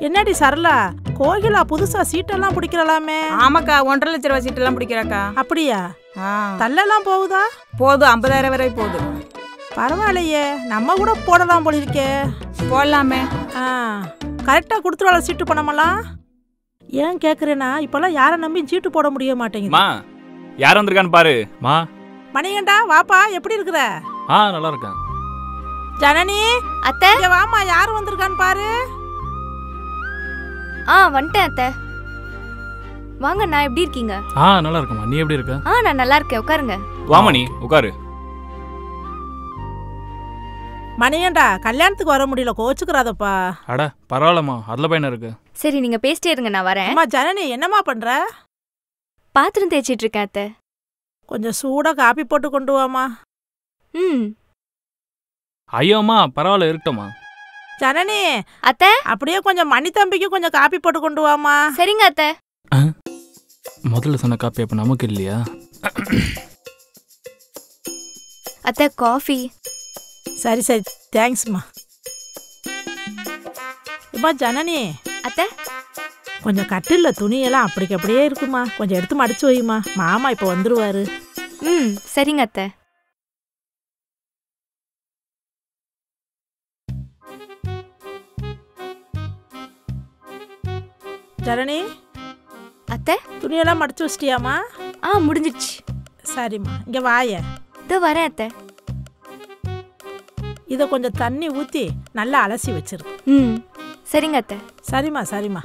என்னடி சரளா கோகிலா புதுசா சீட்டெல்லாம் பிடிக்கிறலாமே ஆமாக்கா ஒன்றரை லட்ச ரூபா சீட்டெல்லாம் பிடிக்கிறாக்கா அப்படியா ஆ தள்ளெல்லாம் போகுதா போதும் ஐம்பதாயிரம் வரை போகுது பரவாயில்லையே நம்ம கூட போடலாம் போல இருக்கே போடலாமே ஆ கரெக்டாக கொடுத்துருவாள சீட்டு பணமெல்லாம் ஏன் கேட்குறேன்னா இப்போல்லாம் யாரை நம்பி சீட்டு போட முடிய மாட்டேங்குது மா யார் வந்திருக்கான்னு பாரு மா மணிகண்டா வாப்பா எப்படி இருக்கிற ஆ நல்லா இருக்கேன் ஜனனி அத்தை இங்க வாமா யார் வந்திருக்கான்னு பாரு ஆ வந்துட்டேன் அத்தை வாங்க நான் எப்படி இருக்கீங்க ஆ நல்லா இருக்கேம்மா நீ எப்படி இருக்க ஆ நான் நல்லா இருக்கேன் உட்காருங்க வாமணி உட்காரு மணிகண்டா கல்யாணத்துக்கு வர முடியல கோச்சுக்கிறாதப்பா அட பரவாயில்லம்மா அதில் பையன் இருக்கு சரி நீங்க பேசிட்டே இருங்க நான் வரேன் அம்மா ஜனனி என்னம்மா பண்ற பாத்திரம் தேய்ச்சிட்டு இருக்கேன் அத்தை கொஞ்சம் சூடா காப்பி போட்டு கொண்டு வாமா ம் ஐயோம்மா பரவாயில்ல இருக்கட்டும்மா ஜனனி அத்தை அப்படியே கொஞ்சம் மணி தம்பிக்கு கொஞ்சம் காப்பி போட்டு கொண்டு வாமா சரிங்க அத்தை முதல்ல சொன்ன காப்பி அப்போ நமக்கு இல்லையா அத்தை காஃபி சரி சரி தேங்க்ஸ்மா அம்மா ஜனனி அத்தை கொஞ்சம் கட்டில்ல துணியெல்லாம் அப்படிக்கு அப்படியே இருக்குமா கொஞ்சம் எடுத்து மடிச்சு வைமா மாமா இப்போ வந்துருவாரு ம் சரிங்க அத்தை ஜனனி அத்தை துணியெல்லாம் மடிச்சு வச்சிட்டியாமா ஆ முடிஞ்சிடுச்சு சரிம்மா இங்க வாய இதோ வரேன் அத்தை இதை கொஞ்சம் தண்ணி ஊற்றி நல்லா அலசி வச்சிரு ம் சரிங்க அத்தை சரிம்மா சரிம்மா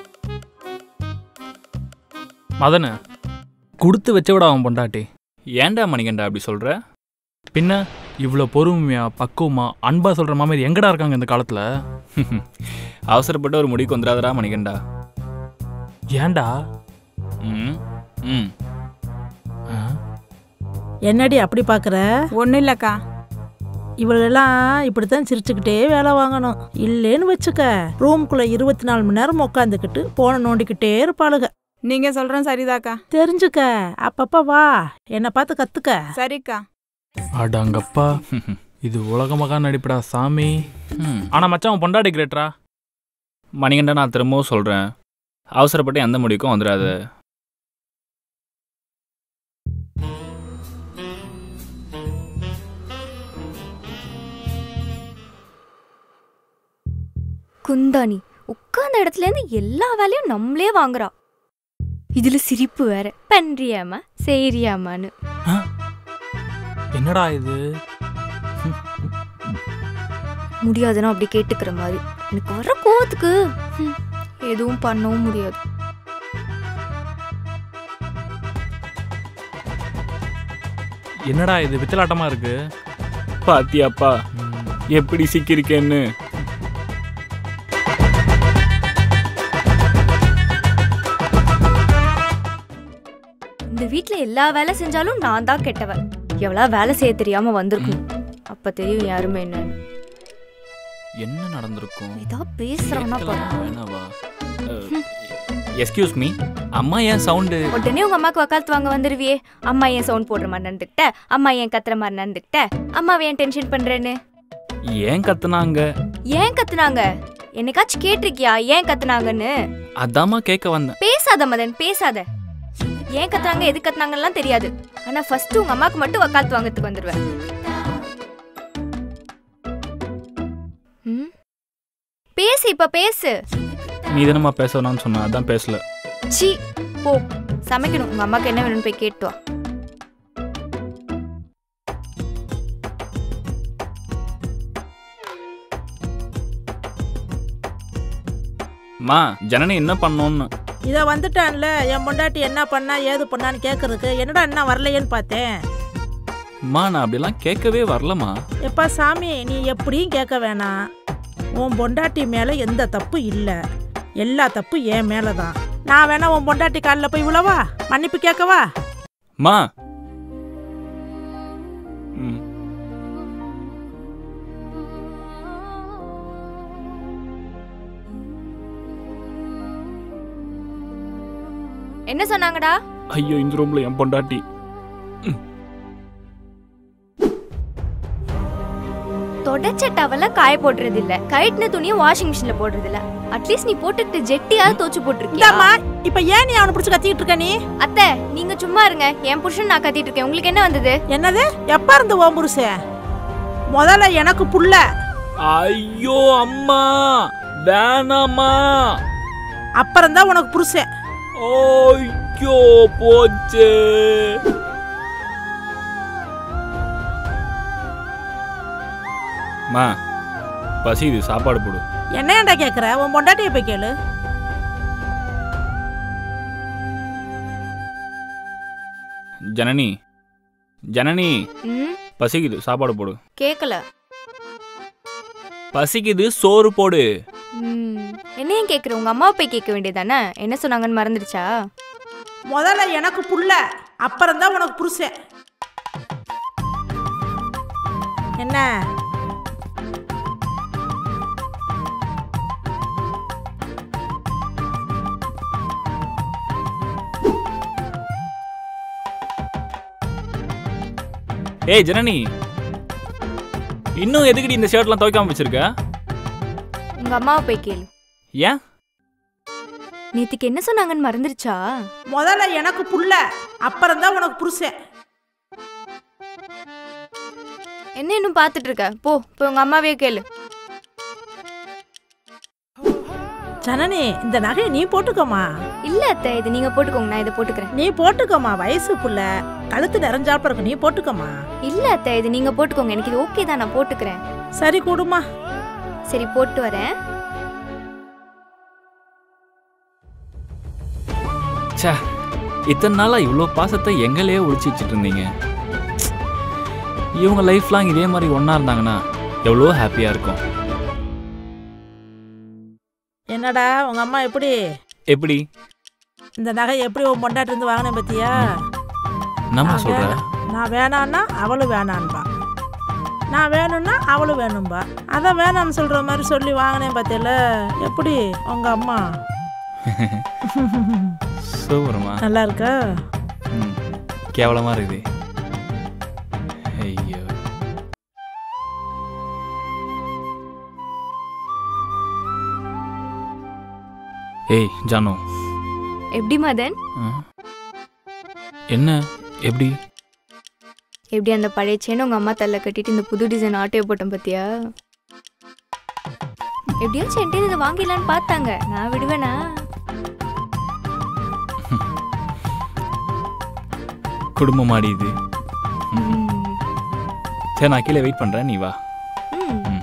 மதனு கொடுத்து வச்ச விட அவன் பொண்டாட்டி ஏன்டா மணிகண்டா அப்படி சொல்ற பின்ன இவ்வளோ பொறுமையா பக்குவமா அன்பா சொல்ற மாமியார் எங்கடா இருக்காங்க இந்த காலத்துல அவசரப்பட்டு ஒரு முடிக்கு வந்துடாதடா மணிகண்டா ஏன்டா ம் ம் ஆ? என்னடி அப்படி பார்க்குற ஒன்றும் இல்லைக்கா இவளெல்லாம் இப்படித்தான் சிரிச்சுக்கிட்டே வேலை வாங்கணும் இல்லேன்னு வச்சுக்க ரூம்குள்ள இருபத்தி நாலு மணி நேரம் உட்காந்துக்கிட்டு போனை நோண்டிக்கிட்டே இருப்பாளுக நீங்கள் சொல்கிறேன் சரிதாக்கா தெரிஞ்சுக்க அப்பப்ப வா என்னை பார்த்து கத்துக்க சரிக்கா அடங்கப்பா இது உலகமகா நடிப்புடா சாமி ம். ஆனா மச்சான் அவன் பொண்டாட்டி கிரேட்ரா மணிகண்டா நான் திரும்பவும் சொல்கிறேன் அவசரப்பட்டு எந்த முடிக்கும் வந்துடாத குந்தாணி உட்கார்ந்த இடத்துல இருந்து எல்லா வேலையும் நம்மளே வாங்குறா இதுல சிரிப்பு வேற பண்றியாமா செய்றியாமான்னு என்னடா இது முடியாதுன்னா அப்படி கேட்டுக்கிற மாதிரி எனக்கு வர கோவத்துக்கு ஹம், எதுவும் பண்ணவும் முடியாது என்னடா இது வித்தலாட்டமா இருக்கு பாத்தியாப்பா எப்படி சிக்கியிருக்கேன்னு இந்த வீட்ல எல்லா வேலை செஞ்சாலும் நான் தான் கெட்டவன் எவ்வளோ வேலை செய்ய தெரியாம வந்திருக்கும் அப்ப தெரியும் யாருமே என்னன்னு என்ன நடந்திருக்கும் ஏதா பேசுறான்னா பாரு கேட்கலாமா வேணாவா எஸ்கியூஸ் மீ அம்மா ஏன் சவுண்டு உடனே உங்க அம்மாக்கு வக்காலத்து வாங்க வந்துருவியே அம்மா ஏன் சவுண்ட் போடுற மாதிரி நடந்துக்கிட்ட அம்மா ஏன் கத்துற மாதிரி நடந்துக்கிட்ட அம்மாவை ஏன் டென்ஷன் பண்றேன்னு ஏன் கத்துனாங்க ஏன் கத்துனாங்க என்னைக்காச்சும் கேட்டிருக்கியா ஏன் கத்துனாங்கன்னு அதாம்மா கேட்க வந்தேன் பேசாத மதன் பேசாத ஏன் கத்துனாங்க எது கத்துனாங்கலாம் தெரியாது ஆனா ஃபர்ஸ்ட் உங்க அம்மாக்கு மட்டும் வக்காலத்து வாங்கறதுக்கு வந்துருவேன் ம்? பேசு இப்ப பேசு நீ தானம்மா பேசணும்னு சொன்ன அதான் பேசல சி போ சமைக்கணும் உங்க அம்மாக்கு என்ன வேணும்னு போய் கேட்டு வா மா ஜனனி என்ன பண்ணோன்னு இதை வந்துட்டான்ல என் பொண்டாட்டி என்ன பண்ணா ஏது பண்ணான்னு கேட்கறதுக்கு என்னடா என்ன வரலையேன்னு பார்த்தேன் மா நான் அப்படிலாம் கேட்கவே வரலம்மா எப்பா சாமி நீ எப்படியும் கேட்க வேணாம் உன் பொண்டாட்டி மேலே எந்த தப்பு இல்லை எல்லா தப்பு என் மேலே தான் நான் வேணா உன் பொண்டாட்டி காலில் போய் விழவா மன்னிப்பு கேட்கவா மா ம் என்ன சொன்னாங்கடா ஐயோ இந்த ரூம்ல என் பொண்டாட்டி தொடச்ச டவல காய போடுறது இல்ல கயிட்டுன துணியை வாஷிங் மிஷின்ல போடுறது இல்ல அட்லீஸ்ட் நீ போட்டுக்கிட்டு ஜெட்டியாவது தோச்சு போட்டிருக்கியா இந்தாம்மா இப்ப ஏன் நீ அவனை பிடிச்சி கத்திக்கிட்டு இருக்க நீ அத்தை நீங்க சும்மா இருங்க என் புருஷன் நான் கத்திட்டு இருக்கேன் உங்களுக்கு என்ன வந்தது என்னது எப்ப இருந்து ஓம் புருஷன் முதல்ல எனக்கு புள்ள ஐயோ அம்மா வேணாம்மா அப்புறம் தான் உனக்கு புருஷன் ஐயோ போச்சு மா பசி இது சாப்பாடு போடு என்ன ஏன்டா கேக்குற உன் பொண்டாட்டியை போய் கேளு ஜனனி ஜனனி ம் பசிக்குது சாப்பாடு போடு கேட்கல பசிக்குது சோறு போடு ம் என்னையும் கேட்குற உங்க அம்மாவை போய் கேட்க வேண்டியதானே என்ன சொன்னாங்கன்னு மறந்துடுச்சா முதல்ல எனக்கு புள்ள அப்புறம் தான் உனக்கு புருஷன் என்ன ஏய் ஜனனி இன்னும் எதுக்குடி இந்த ஷர்ட்லாம் துவைக்காம வச்சிருக்க உங்க அம்மாவை போய் கேளு ஏன் நேத்துக்கு என்ன சொன்னாங்கன்னு மறந்துடுச்சா முதல்ல எனக்கு புள்ள அப்புறம் தான் உனக்கு புருஷன் என்ன இன்னும் பார்த்துட்டு இருக்க போ போய் உங்க அம்மாவே கேளு ஜனனி இந்த நகையை நீ போட்டுக்கோமா இல்ல அத்தை இது நீங்க போட்டுக்கோங்க நான் இதை போட்டுக்கிறேன் நீ போட்டுக்கோமா வயசு புள்ள கழுத்து நிறைஞ்சாப்ப இருக்கு நீ போட்டுக்கோமா இல்ல அத்தை இது நீங்க போட்டுக்கோங்க எனக்கு இது ஓகே தான் நான் போட்டுக்கிறேன் சரி கூடுமா சரி போட்டு வரேன் ச்சே இத்தனை நாளா இவ்வளோ பாசத்தை எங்களையே ஒழிச்சு வச்சுட்டு இருந்தீங்க இவங்க லைஃப் லாங் இதே மாதிரி ஒன்றா இருந்தாங்கன்னா எவ்வளோ ஹாப்பியாக இருக்கும் என்னடா உங்க அம்மா எப்படி எப்படி இந்த நகை எப்படி உன் பொண்டாட்டி இருந்து வாங்கினேன் பத்தியா நம்ம நான் சொல்கிற வேணாம். நான் வேணான்னா அவளும் வேணான்பா நான் வேணும்னா அவளும் வேணும்பா அதான் வேணான்னு சொல்ற மாதிரி சொல்லி வாங்கினேன் பார்த்தியில எப்படி உங்க அம்மா சூப்பரமா நல்லா இருக்கா ம் கேவலமாக இருக்குது ஐயோ ஏய் ஜானு எப்படி மதன் ஆ? என்ன எப்படி எப்படி அந்த பழைய செயின் உங்க அம்மா தள்ள கட்டிட்டு இந்த புது டிசைன் ஆட்டையை போட்டேன் பாத்தியா எப்படியாச்சும் என்கிட்ட இதை வாங்கிடலான்னு பார்த்தாங்க நான் விடுவேனா குடும்பம் ஆடி இது ம். சரி நான் கீழே வெயிட் பண்ணுறேன் நீ வா ம். ம்.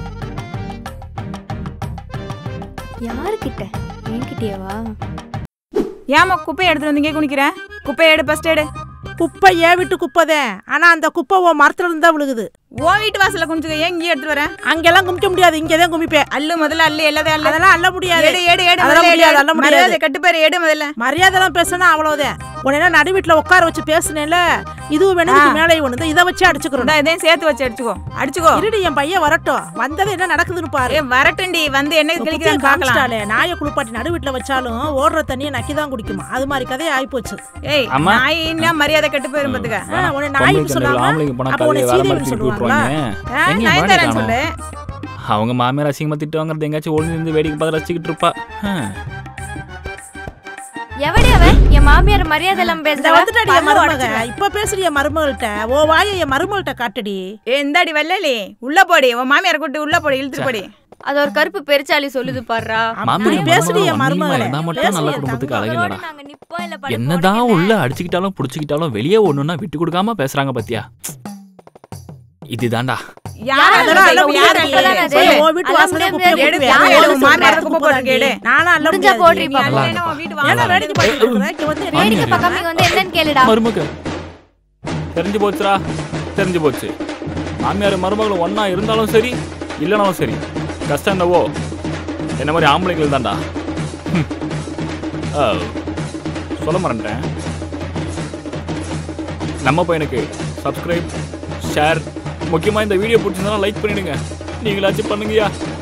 யாருக்கிட்ட என்கிட்டயேவா ஏமா குப்பையை எடுத்துட்டு வந்து இங்கே குனிக்கிற குப்பையை எடு ஃபர்ஸ்ட் எடு குப்பை ஏன் விட்டு குப்பைதேன் ஆனா அந்த குப்பை உன் மரத்துல இருந்தா விழுகுது ஓ வீட்டு வாசல்ல குனிச்சுக்க ஏன் இங்கே எடுத்துட்டு வரேன் அங்கெல்லாம் குமிக்க முடியாது இங்கதான் குமிப்பேன் அல்லு முதல்ல அல்லு எல்லாத்தையும் அல்லு அதெல்லாம் அள்ள முடியாது எடு எடு எடு அதெல்லாம் முதல்ல எடு, முடியாது, எடு. அதெல்லாம் முடியாது. மரியாதை கட்டுப்பாரு எடு முதல்ல மரியாதைலாம் பேசினா அவ்வளவுதான் உடனே நடு வீட்டுல உட்கார வச்சு பேசுனேல இதுவும் வேணும் இதுக்கு மேலே ஒண்ணு இதை வச்சு அடிச்சுக்கிறோம் இந்தா இதையும் சேர்த்து வச்சு அடிச்சுக்கோ அடிச்சுக்கோ இருடி என் பையன் வரட்டும் வந்தது என்ன நடக்குதுன்னு பாரு ஏ வரட்டுண்டி வந்து என்ன குத்தியை கிழிக்கிறான்னு பார்க்கலாம் காமிச்சிட்டாளே நாயை குளிப்பாட்டி நடு வீட்டுல வச்சாலும் ஓடுற தண்ணியை நக்கி தான் குடிக்குமா அது மாதிரி கதையை ஆயிப்போச்சு ஏய் அம்மா. நாயின்னா மரியாதை கட்டு போயிரும் பாத்துக்க ஆ, உன்னை பொம்பளை நாய்க்கு தண்ணியில் சொல்லாம ஆம்பளைங்க போனால் அப்ப உன்னை கதையை வேற சீதைன்னு மாதிரி திருப்பி சொல்லுவாங்களா விட்டுருவாங்க ஆ, எங்க நயன்தாரான்னு மறுபடியும் சொல்லு அவங்க மாமியார் அசிங்கமாக திட்டுவாங்கிறது எங்கேயாச்சும் ஒளிஞ்சு இருந்து வேடிக்கை பார்த்து ரசிச்சுக்கிட்டு இருப்பா ஆ. எவடி அவ என் மாமியார் மரியாதை இல்லாம இந்த பேசுறா வந்துட்டாடி என் பல்லு மருமக உடைச்சிருவேன். இப்ப பேசுடி என் மருமகள்கிட்ட ஓ வாயை என் மருமகள்கிட்ட காட்டுடி ஏ இந்தாடி வெள்ளலி உள்ள போடி உன் மாமியார் கூட்டு உள்ள போடி இழுத்துட்டு போடி அது ஒரு கருப்பு பெருச்சாளி சொல்லுது பாடுறா அப்படி மாமியார் பேசுடி மருமகள் என் வன்னியமா மருமகளே இருந்தா மட்டும் நல்ல பேசுடி என் குடும்பத்துக்கு தங்கம். அழகில்லடா நாங்க நிப்போம் இல்ல படுப்போம் என்னதான் உனக்கு உள்ள என்ன? அடிச்சுக்கிட்டாலும் புடிச்சுக்கிட்டாலும் வெளியே ஒண்ணுன்னா விட்டு கொடுக்காம பேசுறாங்க பாத்தியா இதுதான்டா யார் அதெல்லாம் அள்ள யார் முடியாது. அப்பதான் அது. சொல்லு, உன் வீட்டு அள்ள வாசல்ல முடியாது. குப்பையை எடு, கொட்டுவேன். யார் அது எடு, எதுக்கு உன் மாமியார் குப்பை குப்பை போடுறாங்க? போடுறதுக்கு எடு. நானும் அள்ள முடிஞ்சா முடியாது. போடுறீ நீ பாப்பா. அள்ள. இல்லைன்னா உன் வீட்டு ஏன்டா வாசல்ல வேடிக்கை பார்த்துட்டு இருக்கிற? இங்க வந்து என்ன? வேடிக்கை பார்க்காம இங்க வந்து என்னன்னு கேளுடா மருமக தெரிஞ்சு போச்சுடா தெரிஞ்சு போச்சு மாமியார் மருமகளும் ஒண்ணா இருந்தாலும் சரி இல்லைனாலும் சரி கஷ்டம் என்னவோ என்ன மாதிரி ஆம்பளைங்கள் தான்டா ஹம். ஆ, சொல்ல மறந்துட்டேன் நம்ம பையனுக்கு சப்ஸ்கிரைப் ஷேர் முக்கியமாக இந்த வீடியோ பிடிச்சிருந்தா லைக் பண்ணிடுங்க நீங்களாச்சும் பண்ணுங்கய்யா